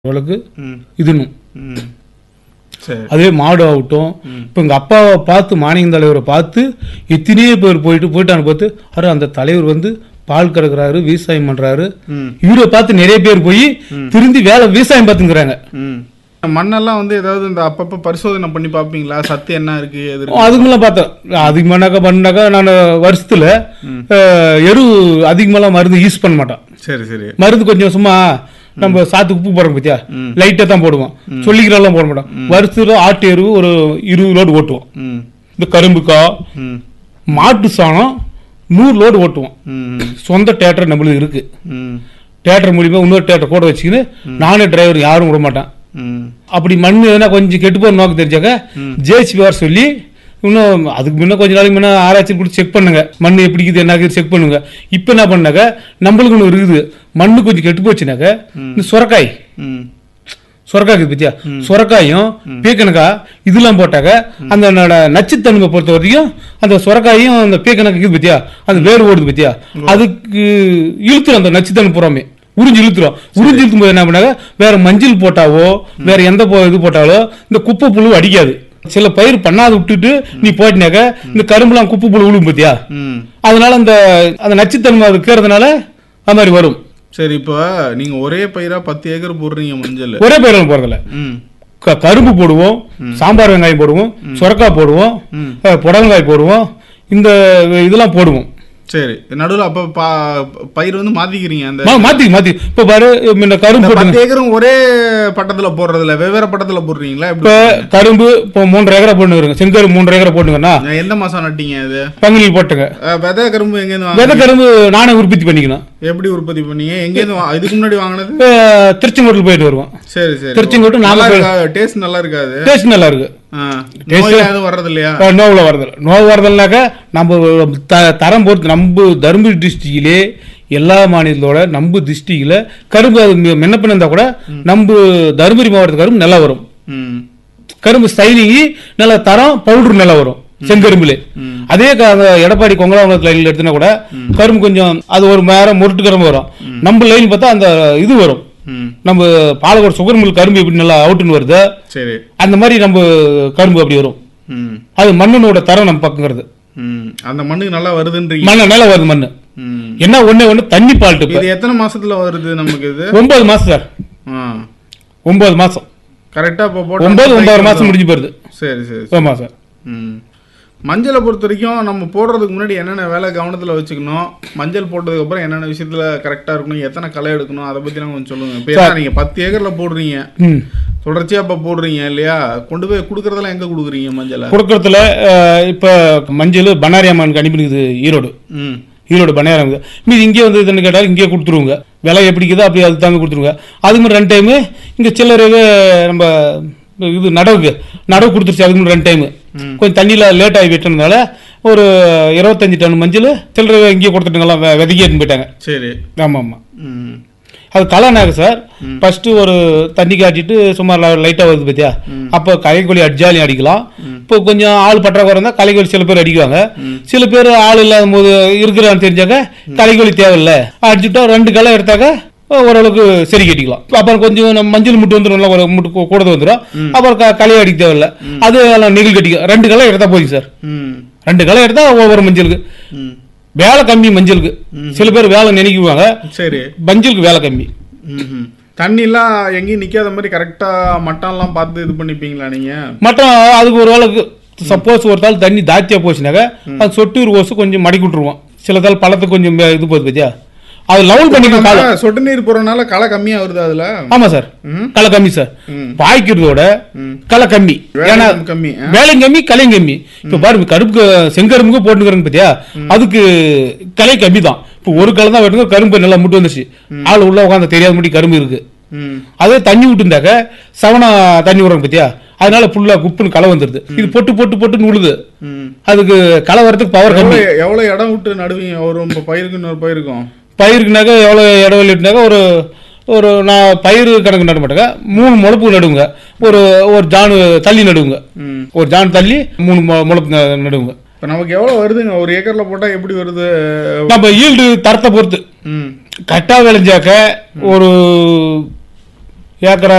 அளவுக்கு ம் இதுணும் ம் சரி அதே மாடு ஆகட்டும் இப்போ எங்கள் அப்பாவை பார்த்து மானியம் தலைவரை பார்த்து எத்தனையோ பேர் போயிட்டு போயிட்டான்னு பார்த்து அரு அந்த தலைவர் வந்து பால் கறக்குறாரு விவசாயம் பண்றாரு ம் இவரை பார்த்து நிறைய பேர் போய் திருந்தி வேலை விவசாயம் பார்த்துங்கிறாங்க ம் மண்ணெல்லாம் வந்து ஏதாவது இந்த அப்பப்போ பரிசோதனை பண்ணி பார்ப்பீங்களா சத்து என்ன இருக்கு எது இருக்கு அதுக்குமெல்லாம் பார்த்தேன் அதிகமானாக்கா பண்ணாக்கா நான் வருஷத்துல அஹ், எரு அதிகமாலாம் மருந்து யூஸ் பண்ண மாட்டேன் சரி சரி மருந்து கொஞ்சம் சும்மா நம்ம சாத்துக்கு உப்பு போடுறோம் பத்தியா லைட்டா தான் போடுவோம் சொல்லிக்கிறதெல்லாம் போட மாட்டோம் வருஷத்துல ஆட்டு எரு ஒரு இருபது லோடு ஓட்டுவோம் ம் இந்த கரும்புக்கா ம் மாட்டு சாணம் நூறு லோடு ஓட்டுவோம் ம் சொந்த தேட்டர் நம்மளுக்கு இருக்கு ம் தேட்டர் மூலியமா இன்னொரு தேட்டர் கூட வச்சுக்கின்னு நானே டிரைவர் யாரும் விட மாட்டேன் ம் அப்படி மண் எதனா கொஞ்சம் கெட்டு போகிற நோக்கம் தெரிஞ்சாக்க ஜேசிபி வர சொல்லி இன்னும் அதுக்கு முன்ன கொஞ்ச நாளைக்கு முன்ன ஆராய்ச்சி கொடுத்து செக் பண்ணுங்க மண் எப்படி இருக்குது என்ன இருக்குது செக் பண்ணுங்க இப்போ என்ன பண்ணாக்க நம்மளுக்கு ஒன்று இருக்குது மண்ணு கொஞ்சம் கெட்டு போச்சுனாக்க இந்த சுரக்காய் ம் சுரக்காய் இருக்குது பத்தியா சுரக்காயும் பீக்கணக்கா இதெல்லாம் போட்டாக்க அந்த நட- நச்சுத்தன்மை பொறுத்த வரைக்கும் அந்த சுரக்காயும் அந்த பீக்கணக்கு இருக்குது பத்தியா அந்த வேறு ஓடுது பத்தியா அதுக்கு இழுத்துரும் அந்த நச்சுத்தன்மை புறாமே உறிஞ்சு இழுத்துரும் உறிஞ்சு இழுத்தும் போது என்ன பண்ணாக்க வேற மஞ்சள் போட்டாவோ வேற எந்த போ- இது போட்டாலோ இந்த குப்பை புழு அடிக்காது சில பயிர் பண்ணாத விட்டுட்டு நீ போயிட்டினாக்க இந்த கரும்புலாம் குப்பை புழு விழும் பத்தியா ம் அதனால அந்த அந்த நச்சுத்தன்மை அது இருக்கிறதுனால அது மாதிரி வரும் சரி இப்போ நீங்க ஒரே பயிரா பத்து ஏக்கர் போடுறீங்க மஞ்சள் ஒரே பயிரெல்லாம் போறதில்ல ம் க- கரும்பு போடுவோம் சாம்பார் வெங்காயம் போடுவோம் சுரக்காய் போடுவோம் ம். அஹ், புடலங்காய் போடுவோம் இந்த இதெல்லாம் போடுவோம் சரி நடுவில் அப்போ பா பயிர் வந்து மாத்திக்கிறீங்க அந்த மா- மாத்தி மாத்தி இப்ப பாரு முன்ன கரும்பு இந்த போட்டுங்க பத்து ஏக்கரும் ஒரே பட்டத்துல போடுறதுல வெவ்வேறு பட்டத்துல போடுறீங்களா இப்ப எப்படி கரும்பு இப்போ மூன்றரை ஏக்கரை போட்டுருங்க செங்கரு மூன்றரை ஏக்கரை போட்டுங்கன்னா எந்த மாசம் நட்டீங்க இது பங்குனியில் போட்டுங்க அஹ், விதை கரும்பு எங்கேருந்து வாங்க விதை கரும்பு நானே உற்பத்தி பண்ணிக்கணும் எப்படி உற்பத்தி பண்ணீங்க எங்கேருந்து வா- இதுக்கு முன்னாடி வாங்கினது இப்ப திருச்செங்கோட்டில் போயிட்டு வருவோம் சரி சரி திருச்செங்கோட்டு நல்லா நாமக்கல் இருக்கா டேஸ்ட் நல்லா இருக்காது டேஸ்ட் நல்லா இருக்கு ஆ. நோயெல்லாம் எதுவும் வர்றது இல்லையா அஹ், நோவில் வருதல் நோவு வருதல்னாக்க நம்ம த தரம் பொறுத்து நம்ம தருமபுரி டிஸ்ட்ரிக்ட்லே எல்லா மாநிலத்தோட நம்ம டிஸ்ட்ரிக்ட்ல கரும்பு அது மி- முன்ன பின்ன இருந்தா கூட நம்ம தருமபுரி மாவட்டத்து கரும்பு நல்லா வரும் ம் கரும்பு ஸ்டைலிங்கி நல்ல தரம் பவுடர் நல்லா வரும் செங்கரும்புல அதே க- அந்த எடப்பாடி கொங்கலாவளத்து லைன்ல எடுத்துனா கூட கரும்பு கொஞ்சம் அது ஒரு நேரம் முரட்டு கரும்பு வரும் நம்ம லைன் பார்த்தா அந்த இது வரும் ம் நம்ம பாலக்கோடு சுகர் மில் கரும்பு எப்படி நல்லா அவுட்டுன்னு வருது சரி அந்த மாதிரி நம்ம கரும்பு அப்படி வரும் ம் அது மண்ணனோட தரம் நம்ம பக்கங்கிறது ம் அந்த மண்ணுக்கு நல்லா வருதுன்றீங்க மண்ண நல்லா வருது மண்ணு ம் என்ன ஒண்ணே ஒண்ணு தண்ணி பால்ட்டு இப்ப இது எத்தனை மாசத்துல வருது நமக்கு இது ஒன்பது மாசம் சார் ஆ ஒன்பது மாசம் கரெக்டா இப்போ போட்டு ஒன்பது ஒன்பது மாசம் முடிஞ்சு போயிருது சரி சரி ஆமா சார் ம் மஞ்சளை பொறுத்த வரைக்கும் நம்ம போடுறதுக்கு முன்னாடி என்னென்ன வேலை கவனத்தில் வச்சுக்கணும் மஞ்சள் போட்டதுக்கு அப்புறம் என்னென்ன விஷயத்துல கரெக்டாக இருக்கணும் எத்தனை களை எடுக்கணும் அதை பற்றிலாம் கொஞ்சம் சொல்லுங்க இப்போ ஏன்னா நீங்கள் பத்து ஏக்கரில் போடுறீங்க ம் தொடர்ச்சியாக இப்போ போடுறீங்க இல்லையா கொண்டு போய் கொடுக்குறதெல்லாம் எங்கே கொடுக்குறீங்க மஞ்சளை கொடுக்கறதுல அஹ், இப்ப மஞ்சள் பனாரி அம்மனுக்கு அனுப்பினுக்குது ஈரோடு ம் ஈரோடு பனையாரம் இருக்குது மீது இங்கே வந்து இதுன்னு கேட்டாலும் இங்கே கொடுத்துருவோங்க விலை எப்படி இருக்குதோ அப்படி அது தாங்க கொடுத்துருங்க அதுக்கு முன்னாடி ரெண்டு டைமு இங்கே சில்லறையே நம்ம இது நடவுக்கு நடவு கொடுத்துருச்சு அதுக்கு முன்னாடி ரெண்டு டைமு கொஞ்சம் தண்ணியில் லேட் ஆகி விட்டதுனால ஒரு இருபத்தஞ்சு டன் மஞ்சள் சில்லறை இங்கேயே கொடுத்துட்டுங்களாம் விதைக்கி எடுத்துன்னு போயிட்டாங்க சரி ஆமாம் ஆமாம் ம் அது கலனாக சார் ஃபர்ஸ்ட் ஒரு தண்ணி காட்டிட்டு சும்மா லைட்டாக வருது பார்த்தியா அப்போ களைக்கொல்லி அடிச்சாலையும் அடிக்கலாம் இப்போ கொஞ்சம் ஆள் பற்றாக்குறை இருந்தால் களைக்கொல்லி சில பேர் அடிக்குவாங்க சில பேர் ஆள் இல்லாத போது இருக்கிறான்னு தெரிஞ்சாக்க களைக்கொல்லி தேவையில்லை அடிச்சுட்டா ரெண்டு களை எடுத்தாக்க ஓரளவுக்கு சரி கட்டிக்கலாம் அப்புறம் கொஞ்சம் நம்ம மஞ்சள் முட்டு வந்துடும் நல்லா ஒரு முட்டு கூ- கூடது வந்துடும் அப்புறம் க- களை அடிக்க தேவையில்லை அது எல்லாம் நெகிழ் கட்டிக்க ரெண்டு களை எடுத்தா போதும் சார் ம் ரெண்டு களை எடுத்தா ஒவ்வொரு மஞ்சளுக்கு ம் வேலை கம்மி மஞ்சளுக்கு சில பேர் வேலை நினைக்குவாங்க சரி மஞ்சளுக்கு வேலை கம்மி ம் தண்ணிலாம் எங்கேயும் நிற்காத மாதிரி கரெக்டாக மட்டம்லாம் பார்த்து இது பண்ணிப்பீங்களா நீங்கள் மற்றும் அதுக்கு ஒரு வேளைக்கு சப்போஸ் ஒரு தாள் தண்ணி தாத்தியா போச்சுனாக்க அது சொட்டு ஓசு கொஞ்சம் மடக்கி விட்டுருவோம் சில தாள் பழத்துக்கு கொஞ்சம் மே- இது போகுது பத்தியா அது லெவல் பண்ணிக்கணும் காலம் நம்ம சொட்டு நீர் போறதுனால களை கம்மியா வருது அதுல ஆமா சார் ம். களை கம்மி சார் ம். பாய்க்கிறதோட ம். களை கம்மி ஏன்னா வேலையும் கம்மி ஆ? வேலையும் கம்மி கலையும் கம்மி இப்ப பாருங்க கரும்பு செங்கரும்புக்கு போட்டுக்கிறேங்க பத்தியா அதுக்கு கலை கம்மி தான் இப்போ ஒரு களை தான் வெட்டுங்க கரும்பு நல்லா முட்டு வந்துருச்சு ஆள் உள்ள உட்காந்து தெரியாத முடி கரும்பு இருக்கு ம் அதே தண்ணி விட்டுருந்தாக்க சவனா தண்ணி விடுறாங்க பத்தியா அதனால ஃபுல்லா குப்புன்னு களை வந்துருது இது பொட்டு பொட்டு பொட்டுன்னு உழுது ம் அதுக்கு களை வரதுக்கு பவர் கம்மி எவ்வளவு எவ்வளவு இடம் விட்டு நடுவீங்க ஒரு இப்போ பயிருக்கு இன்னொரு பயிருக்கும் பயிருக்குனாக்கா எவ்வளோ இடைவெளி விட்டுனாக்கா ஒரு ஒரு நான் பயிர் கணக்கு நட மாட்டேங்க மூணு முளப்பு நடுவுங்க ஒரு ஒரு ஜானு தள்ளி நடுவுங்க ம் ஒரு ஜான் தள்ளி மூணு மு- முளப்பு ந- நடுவுங்க இப்போ நமக்கு எவ்வளவு வருதுங்க ஒரு ஏக்கர்ல போட்டா எப்படி வருது நம்ம ஈல்டு தரத்தை பொறுத்து ம் கட்டா விளைஞ்சாக்க ஒரு ஏக்கரா